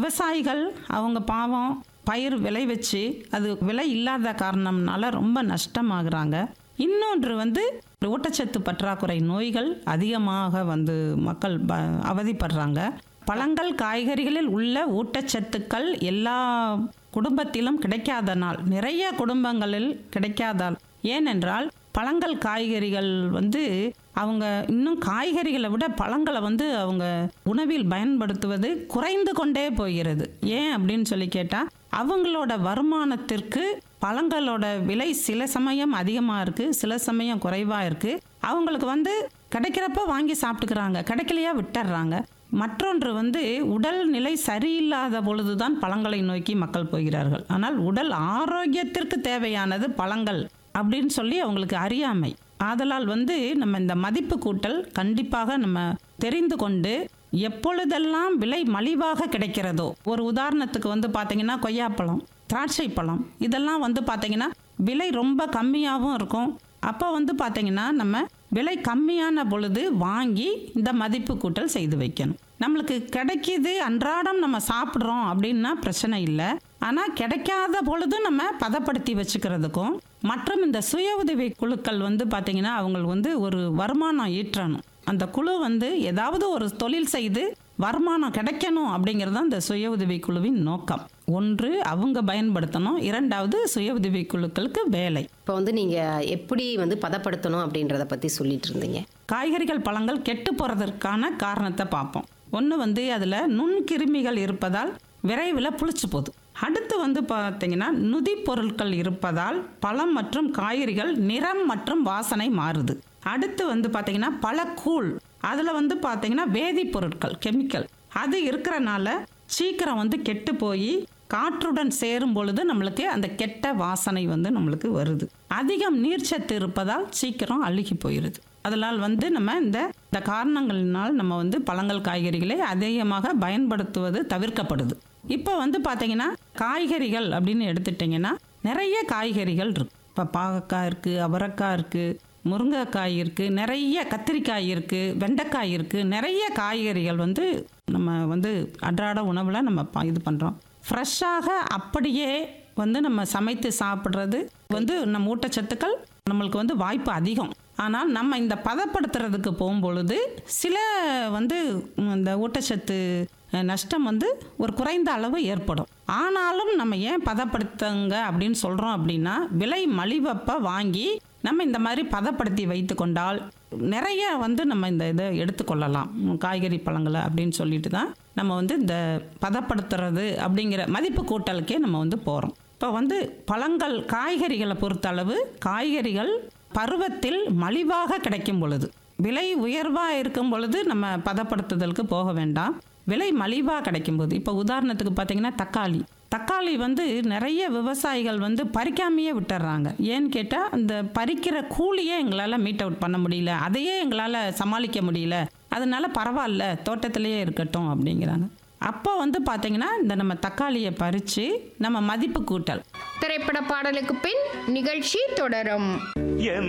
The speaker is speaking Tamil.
விவசாயிகள் அவங்க பாவம் பயிர் விளை வச்சு அது விலை இல்லாத காரணம்னால ரொம்ப நஷ்டமாகறாங்க இன்னொன்று வந்து ஊட்டச்சத்து பற்றாக்குறை நோய்கள் அதிகமாக வந்து மக்கள் ப அவதிப்படுறாங்க பழங்கள் காய்கறிகளில் உள்ள ஊட்டச்சத்துக்கள் எல்லா குடும்பத்திலும் கிடைக்காதனால் நிறைய குடும்பங்களில் கிடைக்காதால் ஏனென்றால் பழங்கள் காய்கறிகள் வந்து அவங்க இன்னும் காய்கறிகளை விட பழங்களை வந்து அவங்க உணவில் பயன்படுத்துவது குறைந்து கொண்டே போகிறது ஏன் அப்படின்னு சொல்லி கேட்டால் அவங்களோட வருமானத்திற்கு பழங்களோட விலை சில சமயம் அதிகமாக இருக்குது சில சமயம் குறைவாக இருக்குது அவங்களுக்கு வந்து கிடைக்கிறப்ப வாங்கி சாப்பிட்டுக்கிறாங்க கிடைக்கலையா விட்டுறாங்க மற்றொன்று வந்து உடல் நிலை சரியில்லாத பொழுதுதான் பழங்களை நோக்கி மக்கள் போகிறார்கள் ஆனால் உடல் ஆரோக்கியத்திற்கு தேவையானது பழங்கள் அப்படின்னு சொல்லி அவங்களுக்கு அறியாமை ஆதலால் வந்து நம்ம இந்த மதிப்பு கூட்டல் கண்டிப்பாக நம்ம தெரிந்து கொண்டு எப்பொழுதெல்லாம் விலை மலிவாக கிடைக்கிறதோ ஒரு உதாரணத்துக்கு வந்து பார்த்தீங்கன்னா கொய்யாப்பழம் திராட்சை பழம் இதெல்லாம் வந்து பார்த்தீங்கன்னா விலை ரொம்ப கம்மியாகவும் இருக்கும் அப்போ வந்து பார்த்தீங்கன்னா நம்ம விலை கம்மியான பொழுது வாங்கி இந்த மதிப்பு கூட்டல் செய்து வைக்கணும் நம்மளுக்கு கிடைக்கிது அன்றாடம் நம்ம சாப்பிட்றோம் அப்படின்னா பிரச்சனை இல்லை ஆனால் கிடைக்காத பொழுது நம்ம பதப்படுத்தி வச்சுக்கிறதுக்கும் மற்றும் இந்த சுய உதவி குழுக்கள் வந்து பார்த்தீங்கன்னா அவங்களுக்கு வந்து ஒரு வருமானம் ஈற்றணும் அந்த குழு வந்து ஏதாவது ஒரு தொழில் செய்து வருமானம் கிடைக்கணும் அப்படிங்கிறது தான் இந்த சுய உதவி குழுவின் நோக்கம் ஒன்று அவங்க பயன்படுத்தணும் இரண்டாவது சுய உதவி குழுக்களுக்கு வேலை இப்போ வந்து நீங்க எப்படி வந்து பதப்படுத்தணும் அப்படின்றத பத்தி சொல்லிட்டு இருந்தீங்க காய்கறிகள் பழங்கள் கெட்டு போகிறதற்கான காரணத்தை பார்ப்போம் ஒன்று வந்து அதில் நுண்கிருமிகள் இருப்பதால் விரைவில் புளிச்சு போகுது அடுத்து வந்து பார்த்தீங்கன்னா நுதி பொருட்கள் இருப்பதால் பழம் மற்றும் காய்கறிகள் நிறம் மற்றும் வாசனை மாறுது அடுத்து வந்து பார்த்தீங்கன்னா பழக்கூழ் அதில் வந்து பார்த்தீங்கன்னா வேதிப்பொருட்கள் கெமிக்கல் அது இருக்கிறனால சீக்கிரம் வந்து கெட்டு போய் காற்றுடன் சேரும் பொழுது நம்மளுக்கு அந்த கெட்ட வாசனை வந்து நம்மளுக்கு வருது அதிகம் நீர்ச்சத்து இருப்பதால் சீக்கிரம் அழுகி போயிடுது அதனால் வந்து நம்ம இந்த இந்த காரணங்களினால் நம்ம வந்து பழங்கள் காய்கறிகளை அதிகமாக பயன்படுத்துவது தவிர்க்கப்படுது இப்போ வந்து பார்த்தீங்கன்னா காய்கறிகள் அப்படின்னு எடுத்துட்டிங்கன்னா நிறைய காய்கறிகள் இருக்கு இப்போ பாகக்காய் இருக்குது அவரைக்காய் இருக்குது முருங்கைக்காய் இருக்குது நிறைய கத்திரிக்காய் இருக்குது வெண்டைக்காய் இருக்குது நிறைய காய்கறிகள் வந்து நம்ம வந்து அன்றாட உணவில் நம்ம ப- இது பண்ணுறோம் ஃப்ரெஷ்ஷாக அப்படியே வந்து நம்ம சமைத்து சாப்பிட்றது வந்து நம்ம ஊட்டச்சத்துக்கள் நம்மளுக்கு வந்து வாய்ப்பு அதிகம் ஆனால் நம்ம இந்த பதப்படுத்துறதுக்கு போகும்பொழுது சில வந்து ம், இந்த ஊட்டச்சத்து அஹ், நஷ்டம் வந்து ஒரு குறைந்த அளவு ஏற்படும் ஆனாலும் நம்ம ஏன் பதப்படுத்துங்க அப்படின்னு சொல்கிறோம் அப்படின்னா விலை மலிவப்ப வாங்கி நம்ம இந்த மாதிரி பதப்படுத்தி வைத்து கொண்டால் நிறைய வந்து நம்ம இந்த இதை எடுத்துக்கொள்ளலாம் ம், காய்கறி பழங்களை அப்படின்னு சொல்லிட்டு தான் நம்ம வந்து இந்த பதப்படுத்துறது அப்படிங்கிற மதிப்பு கூட்டலுக்கே நம்ம வந்து போகிறோம் இப்போ வந்து பழங்கள் காய்கறிகளை பொறுத்தளவு காய்கறிகள் பருவத்தில் மலிவாக கிடைக்கும் பொழுது விலை உயர்வாக இருக்கும் பொழுது நம்ம பதப்படுத்துதலுக்கு போக வேண்டாம் விலை மலிவாக கிடைக்கும்போது இப்போ உதாரணத்துக்கு பார்த்தீங்கன்னா தக்காளி தக்காளி வந்து நிறைய விவசாயிகள் வந்து பறிக்காமையே விட்டுறாங்க ஏன்னு கேட்டால் அந்த பறிக்கிற கூலியே எங்களால் மீட் அவுட் பண்ண முடியல அதையே எங்களால் சமாளிக்க முடியல அதனால பரவாயில்ல தோட்டத்திலேயே இருக்கட்டும் அப்படிங்கிறாங்க அப்போ வந்து பார்த்தீங்கன்னா இந்த நம்ம தக்காளியை பறித்து நம்ம மதிப்பு கூட்டல் திரைப்பட பாடலுக்கு பின் நிகழ்ச்சி தொடரும் என்